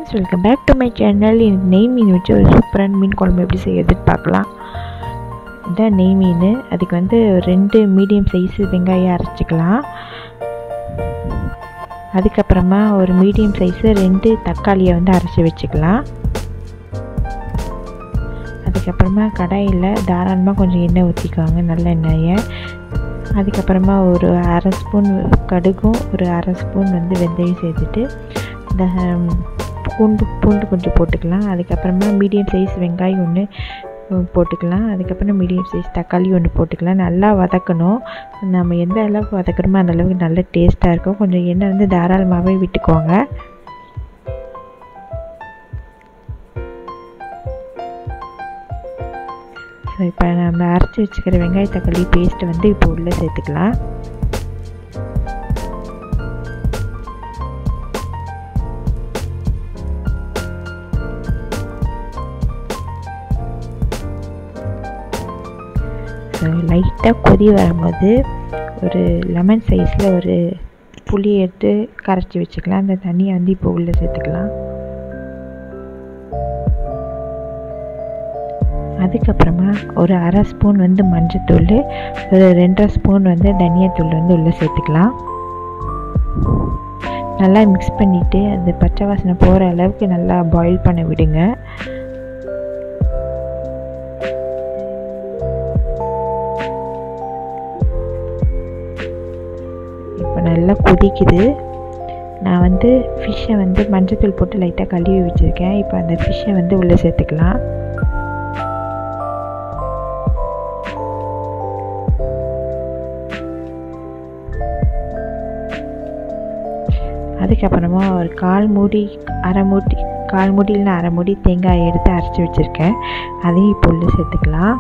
friends welcome back to my channel எனக்கு நெய் மீன் வச்சு ஒரு சூப்பரான மீன் குழம்பு எப்படி செய்யறதுன்னு பார்க்கலாம் இதான் நெய் மீன் அதுக்கு வந்து ரெண்டு மீடியம் சைஸு வெங்காயம் அரைச்சிக்கலாம் அதுக்கப்புறமா ஒரு மீடியம் சைஸு ரெண்டு தக்காளியை வந்து அரைச்சி வச்சுக்கலாம் அதுக்கப்புறமா கடாயில் தாராளமாக கொஞ்சம் எண்ணெய் ஊற்றிக்குவாங்க நல்ல எண்ணெயை அதுக்கப்புறமா ஒரு அரை ஸ்பூன் கடுகும் ஒரு அரை ஸ்பூன் வந்து வெந்தயம் சேர்த்துட்டு இந்த பூண்டு பூண்டு கொஞ்சம் போட்டுக்கலாம் அதுக்கப்புறமா மீடியம் சைஸ் வெங்காயம் ஒன்று போட்டுக்கலாம் அதுக்கப்புறம் மீடியம் சைஸ் தக்காளி ஒன்று போட்டுக்கலாம் நல்லா வதக்கணும் நம்ம எந்த அளவுக்கு வதக்கணுமோ அந்த அளவுக்கு நல்ல டேஸ்ட்டாக இருக்கும் கொஞ்சம் எண்ணெய் வந்து தாராளமாகவே விட்டுக்கோங்க ஸோ இப்போ நம்ம அரைச்சி வச்சுக்கிற வெங்காய தக்காளி பேஸ்ட்டை வந்து இப்போ உள்ளே சேர்த்துக்கலாம் ஸோ லைட்டாக கொதி வரும்போது ஒரு லெமன் சைஸில் ஒரு புளி எடுத்து கரைச்சி வச்சுக்கலாம் அந்த தண்ணியை வந்து இப்போ உள்ளே சேர்த்துக்கலாம் அதுக்கப்புறமா ஒரு அரை ஸ்பூன் வந்து மஞ்சத்தூள் ஒரு ரெண்டரை ஸ்பூன் வந்து தனியாத்தூள் வந்து உள்ளே சேர்த்துக்கலாம் நல்லா மிக்ஸ் பண்ணிவிட்டு அது பச்சை வாசனை போகிற அளவுக்கு நல்லா பாயில் பண்ண விடுங்க இப்போ நல்லா கொதிக்குது நான் வந்து ஃபிஷ்ஷை வந்து மஞ்சத்தூள் போட்டு லைட்டாக கழுவி வச்சுருக்கேன் இப்போ அந்த ஃபிஷ்ஷை வந்து உள்ளே சேர்த்துக்கலாம் அதுக்கப்புறமா ஒரு கால் மூடி அரை மூடி கால் மூடி இல்லை அரை மூடி தேங்காய் எடுத்து அரைச்சி வச்சுருக்கேன் அதையும் இப்போ உள்ள சேர்த்துக்கலாம்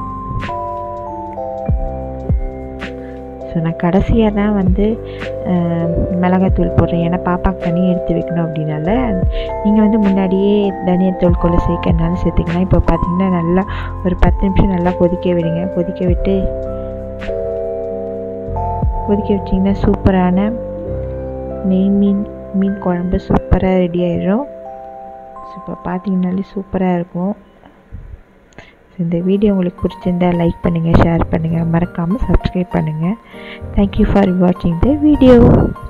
ஸோ நான் கடைசியாக தான் வந்து மிளகாத்தூள் போடுறேன் ஏன்னா பாப்பாக்கு தனியாக எடுத்து வைக்கணும் அப்படின்னால நீங்கள் வந்து முன்னாடியே தனியாத்தூள் கொள்ள சேர்க்கறனால சேர்த்துக்கலாம் இப்போ பார்த்தீங்கன்னா நல்லா ஒரு பத்து நிமிஷம் நல்லா கொதிக்க விடுங்க கொதிக்க விட்டு கொதிக்க வச்சிங்கன்னா சூப்பரான நெய் மீன் மீன் குழம்பு சூப்பராக ரெடி ஆயிடும் ஸோ இப்போ பார்த்தீங்கனாலே சூப்பராக இருக்கும் இந்த வீடியோ உங்களுக்கு பிடிச்சிருந்தா லைக் பண்ணுங்கள் ஷேர் பண்ணுங்கள் மறக்காமல் சப்ஸ்கிரைப் பண்ணுங்கள் தேங்க்யூ ஃபார் வாட்சிங் த வீடியோ